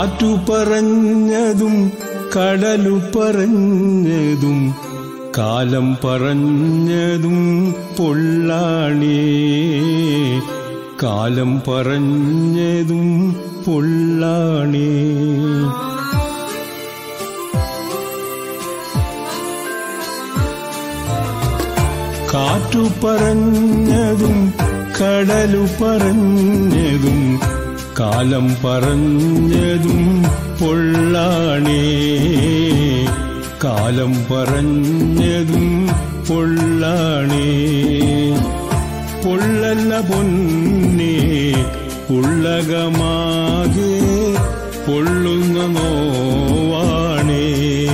കാറ്റു പറഞ്ഞതും കടലു പറഞ്ഞതും കാലം പറഞ്ഞതും പൊള്ളാണേ കാലം പറഞ്ഞതും പൊള്ളാണേ കാറ്റു പറഞ്ഞതും കടലു പറഞ്ഞതും കാലം പറഞ്ഞതും പൊള്ളാണേ കാലം പറഞ്ഞതും പൊള്ളാണേ പൊള്ളല്ല പൊന്നേ ഉള്ളകമാകെ പൊള്ളുന്ന നോവാണേ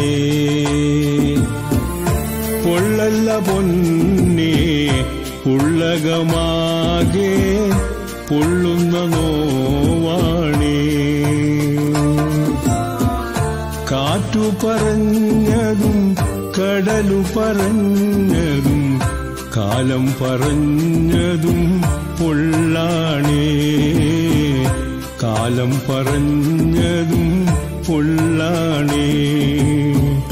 പൊള്ളല്ല പൊന്നേ ഉള്ളകമാകെ പൊള്ളുന്ന നോവാണേ കാറ്റു പറഞ്ഞതും കടലു പറഞ്ഞതും കാലം പറഞ്ഞതും പൊള്ളാണേ കാലം പറഞ്ഞതും പൊള്ളാണേ